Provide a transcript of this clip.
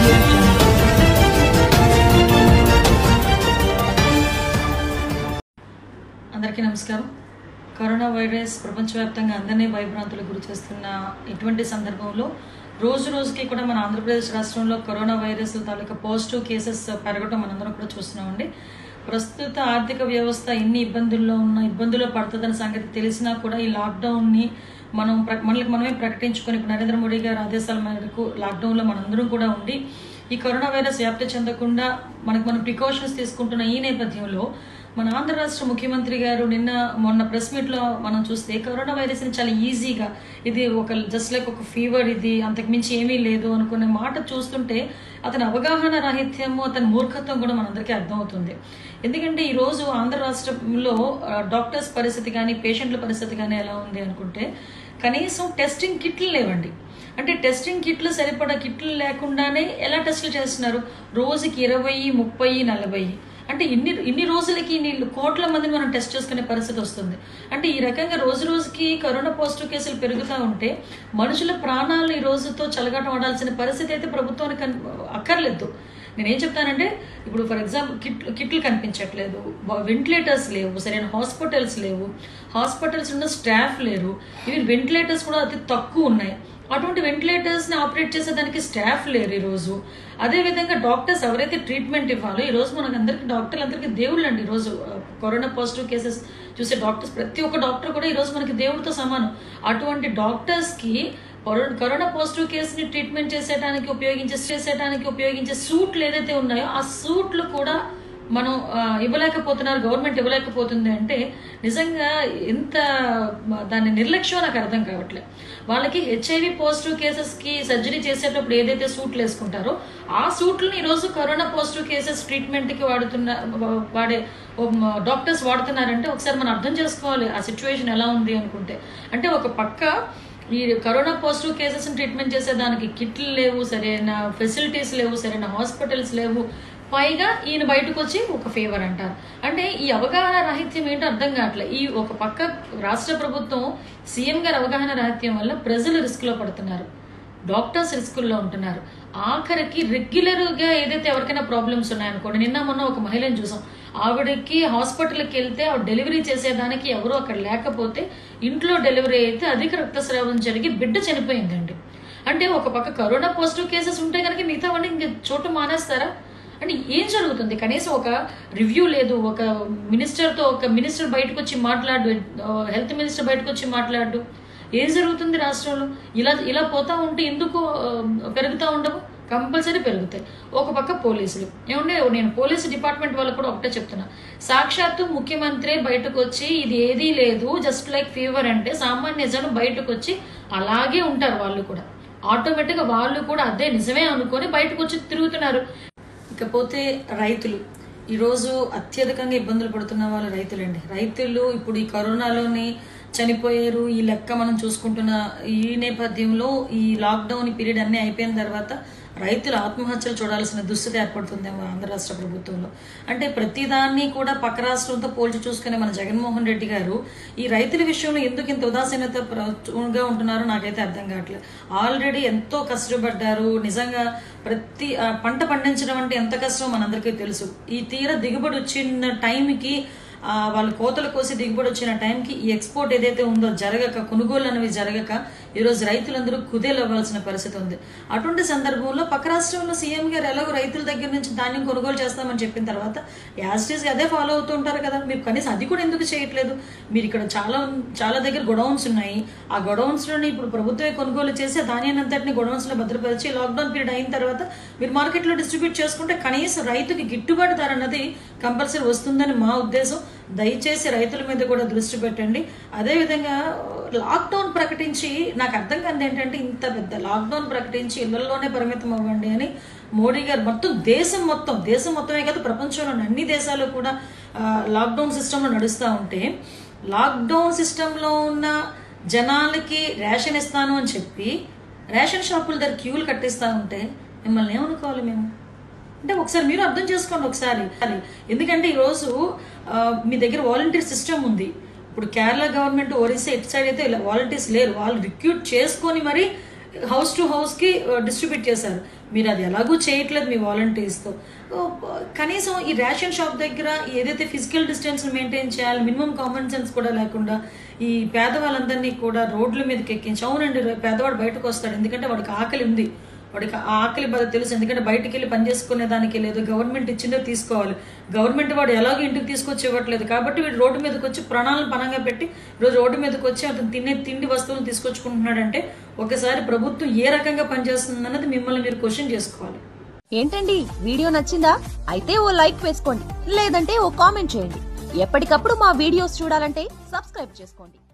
audio jungle. అందరికీ నమస్కారం corona virus ప్రపంచవ్యాప్తంగా అందరినీ భయభ్రాంతులకు గురి చేస్తున్న ఇటువంటి సందర్భంలో రోజు రోజుకి కూడా మన ఆంధ్రప్రదేశ్ రాష్ట్రంలో కరోనా వైరస్ తాలూకా పాజిటివ్ కేసెస్ పెరగడం మనందరం కూడా చూస్తున్నామండి ప్రస్తుత ఆర్థిక వ్యవస్థ ఎన్ని ఇబ్బందుల్లో ఉన్న ఇబ్బందుల్లో పడుతుందన్న సంగతి తెలిసినా కూడా ఈ లాక్డౌన్ని మనం ప్ర- మనకి మనమే ప్రకటించుకొని ఇప్పుడు నరేంద్ర మోడీ గారి ఆదేశాల మేరకు లాక్డౌన్లో మనందరం కూడా ఉండి ఈ కరోనా వైరస్ వ్యాప్తి చెందకుండా మనకు మనం ప్రికాషన్స్ తీసుకుంటున్న ఈ నేపథ్యంలో మన ఆంధ్ర రాష్ట్ర ముఖ్యమంత్రి గారు నిన్న మొన్న ప్రెస్ మీట్లో మనం చూస్తే కరోనా వైరస్ని చాలా ఈజీగా ఇది ఒక జస్ట్ లైక్ ఒక ఫీవర్ ఇది అంతకుమించి ఏమీ లేదు అనుకునే మాట చూస్తుంటే అతని అవగాహన రాహిత్యము అతని మూర్ఖత్వం కూడా మనందరికీ అర్థమవుతుంది ఎందుకంటే ఈ రోజు ఆంధ్ర రాష్ట్రంలో ఆ, డాక్టర్స్ పరిస్థితి కానీ పేషెంట్ల పరిస్థితి కానీ ఎలా ఉంది అనుకుంటే కనీసం టెస్టింగ్ కిట్లు లేవండి అంటే టెస్టింగ్ కిట్లు సరిపడా కిట్లు లేకుండానే ఎలా టెస్టులు చేస్తున్నారు రోజుకి ఇరవై ముప్పై నలభై అంటే ఇన్ని ఇన్ని రోజులకి ఇన్ని కోట్ల మందిని మనం టెస్ట్ చేసుకునే పరిస్థితి వస్తుంది అంటే ఈ రకంగా రోజు రోజుకి కరోనా పాజిటివ్ కేసులు పెరుగుతూ ఉంటే మనుషుల ప్రాణాలు ఈ రోజుతో చెలగాటం ఆడాల్సిన పరిస్థితి అయితే ప్రభుత్వానికి కన్- అక్కర్లేదు నేనేం చెప్తానంటే ఇప్పుడు ఫర్ ఎగ్జాంపుల్ కిట్ కిట్లు కనిపించట్లేదు వెంటిలేటర్స్ లేవు సరైన హాస్పిటల్స్ లేవు హాస్పిటల్స్ ఉన్న స్టాఫ్ లేరు ఈవెన్ వెంటిలేటర్స్ కూడా అతి తక్కువ ఉన్నాయి అటువంటి వెంటిలేటర్స్ ని ఆపరేట్ చేసేదానికి స్టాఫ్ లేరు ఈ రోజు అదే విధంగా డాక్టర్స్ ఎవరైతే ట్రీట్మెంట్ ఇవ్వాలో ఈ రోజు మనకు అందరికి డాక్టర్లు అందరికీ దేవుళ్ళు అండి ఈ రోజు ఆ, కరోనా పాజిటివ్ కేసెస్ చూసే డాక్టర్స్ ప్రతి ఒక్క డాక్టర్ కూడా ఈ రోజు మనకి దేవుడితో సమానం అటువంటి డాక్టర్స్ కి కరో- కరోనా పాజిటివ్ కేసుని ట్రీట్మెంట్ చేసేటానికి ఉపయోగించే చేసేటానికి ఉపయోగించే సూట్లు ఏదైతే ఉన్నాయో ఆ సూట్లు కూడా మనం ఆ, ఇవ్వలేకపోతున్నారు గవర్నమెంట్ ఇవ్వలేకపోతుంది అంటే నిజంగా ఎంత మ- దాని నిర్లక్ష్యం నాకు అర్థం కావట్లేదు వాళ్ళకి హెచ్ఐవి పాజిటివ్ కేసెస్ కి సర్జరీ చేసేటప్పుడు ఏదైతే సూట్లు వేసుకుంటారో ఆ సూట్లను ఈరోజు కరోనా పాజిటివ్ కేసెస్ ట్రీట్మెంట్ కి వాడుతున్న వా- వాడే డాక్టర్స్ వాడుతున్నారంటే ఒకసారి మనం అర్థం చేసుకోవాలి ఆ సిచ్యువేషన్ ఎలా ఉంది అనుకుంటే అంటే ఒక పక్క ఈ కరోనా పాజిటివ్ కేసెస్ ట్రీట్మెంట్ చేసేదానికి కిట్లు లేవు సరైన ఫెసిలిటీస్ లేవు సరైన హాస్పిటల్స్ లేవు పైగా ఈయన బయటకు వచ్చి ఒక ఫేవర్ అంటారు అంటే ఈ అవగాహన రాహిత్యం ఏంటో అర్థం కావట్లేదు ఈ ఒక పక్క రాష్ట్ర ప్రభుత్వం సీఎం గారి అవగాహన రాహిత్యం వల్ల ప్రజలు రిస్క్ లో పడుతున్నారు డాక్టర్స్ రిస్కుల్లో ఉంటున్నారు ఆఖరికి రెగ్యులర్గా ఏదైతే ఎవరికైనా ప్రాబ్లమ్స్ ఉన్నాయనుకోండి నిన్న మొన్న ఒక మహిళను చూసాం ఆవిడకి హాస్పిటల్కి వెళ్తే ఆవిడ డెలివరీ చేసేదానికి ఎవరు అక్కడ లేకపోతే ఇంట్లో డెలివరీ అయితే అధిక రక్తస్రావం జరిగి బిడ్డ చనిపోయిందండి అంటే ఒక పక్క కరోనా పాజిటివ్ కేసెస్ ఉంటే కనుక మిగతావన్నీ ఇంక చోటు మానేస్తారా అంటే ఏం జరుగుతుంది కనీసం ఒక రివ్యూ లేదు ఒక మినిస్టర్తో ఒక మినిస్టర్ బయటకు వచ్చి మాట్లాడు హెల్త్ మినిస్టర్ బయటకు వచ్చి మాట్లాడు ఏం జరుగుతుంది రాష్ట్రంలో ఇలా ఇలా పోతా ఉంటే ఎందుకు ఆ, పెరుగుతూ ఉండవు కంపల్సరీ పెరుగుతాయి ఒక పక్క పోలీసులు ఏమంటే నేను పోలీసు డిపార్ట్మెంట్ వాళ్ళకు కూడా ఒకటే చెప్తున్నా సాక్షాత్తు ముఖ్యమంత్రి బయటకు వచ్చి ఇది ఏదీ లేదు జస్ట్ లైక్ ఫీవర్ అంటే సామాన్య జనం బయటకు వచ్చి అలాగే ఉంటారు వాళ్ళు కూడా ఆటోమేటిక్గా వాళ్ళు కూడా అదే నిజమే అనుకొని బయటకు వచ్చి తిరుగుతున్నారు ఇకపోతే రైతులు ఈరోజు అత్యధికంగా ఇబ్బందులు పడుతున్న వాళ్ళు రైతులండి రైతులు ఇప్పుడు ఈ కరోనాలోని చనిపోయారు ఈ లెక్క మనం చూసుకుంటున్న ఈ నేపథ్యంలో ఈ లాక్డౌన్ పీరియడ్ అన్నీ అయిపోయిన తర్వాత రైతులు ఆత్మహత్యలు చూడాల్సిన దుస్థితి ఏర్పడుతుందేమో ఆంధ్ర రాష్ట్ర ప్రభుత్వంలో అంటే ప్రతిదాన్ని కూడా పక్క రాష్ట్రంతో పోల్చి చూసుకునే మన జగన్మోహన్ రెడ్డి గారు ఈ రైతుల విషయంలో ఎందుకు ఇంత ఉదాసీనత గా ఉంటున్నారో నాకైతే అర్థం కావట్లేదు ఆల్రెడీ ఎంతో కష్టపడ్డారు నిజంగా ప్రతి ఆ, పంట పండించడం అంటే ఎంత కష్టమో మనందరికీ తెలుసు ఈ తీర దిగుబడి వచ్చిన టైంకి ఆ, వాళ్ళు కోతలు కోసి దిగుబడి వచ్చిన టైంకి ఈ ఎక్స్పోర్ట్ ఏదైతే ఉందో జరగక కొనుగోలు అనేవి జరగక ఈరోజు రైతులందరూ కుదేలవ్వాల్సిన పరిస్థితి ఉంది అటువంటి సందర్భంలో పక్క రాష్ట్రంలో సీఎం గారు ఎలాగో రైతుల దగ్గర నుంచి ధాన్యం కొనుగోలు చేస్తామని చెప్పిన తర్వాత యాజిటీస్ అదే ఫాలో అవుతూ ఉంటారు కదా మీరు కనీసం అది కూడా ఎందుకు చేయట్లేదు మీరు ఇక్కడ చాలా చాలా దగ్గర గొడౌన్స్ ఉన్నాయి ఆ గొడౌన్స్ లోని ఇప్పుడు ప్రభుత్వమే కొనుగోలు చేసి ఆ ధాన్యాన్ని అంతటిని గొడౌన్స్ లో భద్రపరిచి లాక్డౌన్ పీరియడ్ అయిన తర్వాత మీరు మార్కెట్ లో డిస్ట్రిబ్యూట్ చేసుకుంటే కనీసం రైతుకి గిట్టుబాటు ధర అన్నది కంపల్సరీ వస్తుందని మా ఉద్దేశం దయచేసి రైతుల మీద కూడా దృష్టి పెట్టండి అదేవిధంగా లాక్డౌన్ ప్రకటించి నాకు అర్థం కాదు ఏంటంటే ఇంత పెద్ద లాక్డౌన్ ప్రకటించి ఇళ్లలోనే పరిమితం అవ్వండి అని మోడీ గారు మొత్తం దేశం మొత్తం దేశం మొత్తమే కాదు ప్రపంచంలోని అన్ని దేశాలు కూడా ఆ, లాక్డౌన్ సిస్టంలో నడుస్తూ ఉంటే లాక్డౌన్ సిస్టంలో ఉన్న జనాలకి రేషన్ ఇస్తాను అని చెప్పి రేషన్ షాపుల దగ్గర క్యూలు కట్టిస్తూ ఉంటే మిమ్మల్ని ఏమనుకోవాలి మేము అంటే ఒకసారి మీరు అర్థం చేసుకోండి ఒకసారి ఎందుకంటే ఈరోజు ఆ, మీ దగ్గర వాలంటీర్ సిస్టమ్ ఉంది ఇప్పుడు కేరళ గవర్నమెంట్ ఒరిస్సా ఇటు సైడ్ అయితే ఇలా వాలంటీర్స్ లేరు వాళ్ళు రిక్రూట్ చేసుకొని మరి హౌస్ టు హౌస్కి డిస్ట్రిబ్యూట్ చేశారు మీరు అది ఎలాగూ చేయట్లేదు మీ వాలంటీర్స్తో కనీసం ఈ రేషన్ షాప్ దగ్గర ఏదైతే ఫిజికల్ డిస్టెన్స్ మెయింటైన్ చేయాలి మినిమం కామన్ సెన్స్ కూడా లేకుండా ఈ పేదవాళ్ళందరినీ కూడా రోడ్ల మీదకి ఎక్కించి అవునండి పేదవాడు బయటకు వస్తాడు ఎందుకంటే వాడికి ఆకలి ఉంది వాడికి ఆ ఆకలి బాధ తెలుసు ఎందుకంటే బయటికి వెళ్ళి పని చేసుకునే దానికి లేదు గవర్నమెంట్ ఇచ్చిందే తీసుకోవాలి గవర్నమెంట్ వాడు ఎలాగో ఇంటికి తీసుకొచ్చి ఇవ్వట్లేదు కాబట్టి వీడు రోడ్డు మీదకి వచ్చి ప్రాణాలను పనంగా పెట్టి ఈరోజు రోడ్డు మీదకి వచ్చి అతను తినే తిండి వస్తువులను తీసుకొచ్చుకుంటున్నాడంటే ఒకసారి ప్రభుత్వం ఏ రకంగా పనిచేస్తుంది అన్నది మిమ్మల్ని మీరు క్వశ్చన్ చేసుకోవాలి ఏంటండి వీడియో నచ్చిందా అయితే ఓ లైక్ వేసుకోండి లేదంటే ఓ కామెంట్ చేయండి ఎప్పటికప్పుడు మా వీడియోస్ చూడాలంటే సబ్స్క్రైబ్ చేసుకోండి